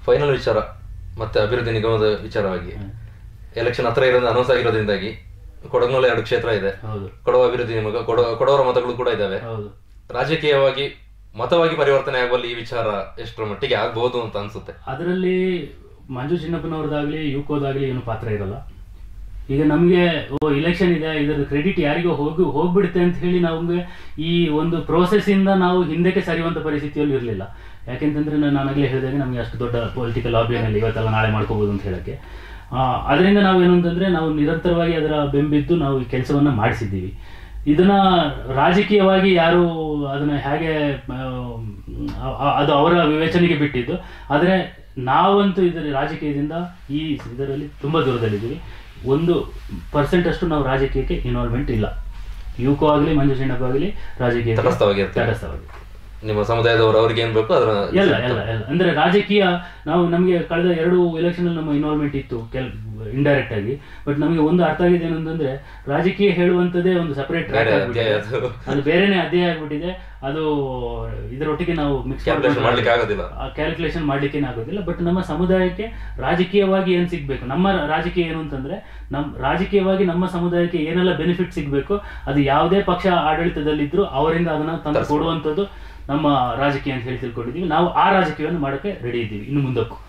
Final ವಿಚಾರ ಮತ್ತೆ ಅಭಿವೃದ್ಧಿ ನಿಗಮದ ವಿಚಾರವಾಗಿ ಎಲೆಕ್ಷನ್ ಹತ್ರ ಇರೋದು ಅನೌನ್ಸ್ ಆಗಿರೋದ್ರಿಂದಾಗಿ ಕೊಡಗಿನಲ್ಲಿ ಎರಡು ಕ್ಷೇತ್ರ ಇದೆ ಹೌದು ಕೊಡವ ಅಭಿವೃದ್ಧಿ ನಿಗಮ ಕೊಡ ಕೊಡವರ ಮತಗಳು ಕೂಡ ಇದ್ದಾವೆ ಹೌದು ರಾಜಕೀಯವಾಗಿ ಮತವಾಗಿ ಪರಿವರ್ತನೆ ಆಗುವಲ್ಲಿ ಈ ವಿಚಾರ ಎಷ್ಟರ ಮಟ್ಟಿಗೆ ಆಗ್ಬಹುದು ಅಂತ ಅನ್ಸುತ್ತೆ ಅದರಲ್ಲಿ ಮಂಜು ಚಿನ್ನಪ್ಪನವ್ರದ್ದಾಗ್ಲಿ ಯುಕೋದಾಗ್ಲಿ ಏನು ಪಾತ್ರ ಇರಲ್ಲ ಈಗ ನಮಗೆ ಓ ಇಲೆಕ್ಷನ್ ಇದೆ ಇದರ ಕ್ರೆಡಿಟ್ ಯಾರಿಗೋ ಹೋಗಿ ಹೋಗ್ಬಿಡುತ್ತೆ ಅಂತ ಹೇಳಿ ನಮಗೆ ಈ ಒಂದು process ಇಂದ ನಾವು ಹಿಂದಕ್ಕೆ ಸರಿಯುವಂಥ ಪರಿಸ್ಥಿತಿಯಲ್ಲಿ ಇರಲಿಲ್ಲ ಯಾಕೆಂತಂದ್ರೆ ನಾನು ನಾನಾಗಲೇ ಹೇಳಿದಾಗ ನಮಗೆ ಅಷ್ಟು ದೊಡ್ಡ ಪೊಲಿಟಿಕಲ್ ಲಾಬಿಯಲ್ಲಿ ಇವತ್ತೆಲ್ಲ ನಾಳೆ ಮಾಡ್ಕೋಬೋದು ಅಂತ ಹೇಳಕ್ಕೆ ಆ, ಅದರಿಂದ ನಾವು ಏನು ಅಂತಂದ್ರೆ ನಾವು ನಿರಂತರವಾಗಿ ಅದರ ಬೆಂಬಿದ್ದು ನಾವು ಈ ಕೆಲಸವನ್ನ ಮಾಡಿಸಿದ್ದೀವಿ ಇದನ್ನ ರಾಜಕೀಯವಾಗಿ ಯಾರು ಅದನ್ನ ಹೇಗೆ ಆ, ಆ- ಅದು ಅವರ ವಿವೇಚನೆಗೆ ಬಿಟ್ಟಿದ್ದು ಆದರೆ ನಾವಂತೂ ಇದರ ರಾಜಕೀಯದಿಂದ ಈ ಇದರಲ್ಲಿ ತುಂಬ ದೂರದಲ್ಲಿದ್ದೀವಿ ಒಂದು ಪರ್ಸೆಂಟ್ ಅಷ್ಟು ನಾವು ರಾಜಕೀಯಕ್ಕೆ ಇನ್ವಾಲ್ವ್ಮೆಂಟ್ ಇಲ್ಲ ಯುವಕೋ ಆಗಲಿ ಮಂಜು ಚಿಣ್ಣಪ್ಪ ಆಗಲಿ ರಾಜಕೀಯ ತಟಸ್ಥವಾಗಿರ್ತೀವಿ. ತಟಸ್ಥವಾಗಿ ನಿಮ್ಮ ಸಮುದಾಯದವರು ಅವ್ರಿಗೆ ಏನ್ ಬೇಕು ಅದರ ಎಲ್ಲ ಎಲ್ಲ ಎಲ್ಲ ಅಂದ್ರೆ ರಾಜಕೀಯ ನಾವು ನಮಗೆ ಕಳೆದ ಎರಡು ಎಲೆಕ್ಷನ್ ನಮ್ಮ ಇನ್ವಾಲ್ವ್ಮೆಂಟ್ ಇತ್ತು ಕೆಲ್ ಇಂಡೈರೆಕ್ಟ್ ಆಗಿ ಬಟ್ ನಮಗೆ ಒಂದು ಅರ್ಥ ಆಗಿದೆ ಏನಂತಂದ್ರೆ ರಾಜಕೀಯ ಹೇಳುವಂತದ್ದೇ ಒಂದು ಸಪರೇಟ್ ಬೇರೆ ಅಧ್ಯಾಯ ಅದು. ಅದು ಬೇರೆನೇ ಅಧ್ಯಾಯ ಆಗ್ಬಿಟ್ಟಿದೆ ಅದು ಇದರೊಟ್ಟಿಗೆ ನಾವು ಮಿಕ್ಸ್ Calculation ಮಾಡ್ಲಿಕ್ಕೆ ಆಗೋದಿಲ್ಲ. ಕ್ಯಾಲ್ಕುಲೇಷನ್ ಮಾಡ್ಲಿಕ್ಕೆ ಆಗೋದಿಲ್ಲ ಬಟ್ ನಮ್ಮ ಸಮುದಾಯಕ್ಕೆ ರಾಜಕೀಯವಾಗಿ ಏನ್ ಸಿಗ್ಬೇಕು ನಮ್ಮ ರಾಜಕೀಯ ಏನು ಅಂತಂದ್ರೆ ನಮ್ ರಾಜಕೀಯವಾಗಿ ನಮ್ಮ ಸಮುದಾಯಕ್ಕೆ ಏನೆಲ್ಲ ಬೆನಿಫಿಟ್ ಸಿಗ್ಬೇಕು ಅದು ಯಾವುದೇ ಪಕ್ಷ ಆಡಳಿತದಲ್ಲಿದ್ರು ಅವರಿಂದ ಅದನ್ನ ತಂದು ಕೊಡುವಂಥದ್ದು ನಮ್ಮ ರಾಜಕೀಯ ಅಂತ ಹೇಳಿ ತಿಳ್ಕೊಂಡಿದ್ದೀವಿ ನಾವು ಆ ರಾಜಕೀಯವನ್ನು ಮಾಡೋಕ್ಕೆ ರೆಡಿ ಇದ್ದೀವಿ ಇನ್ನು ಮುಂದಕ್ಕೂ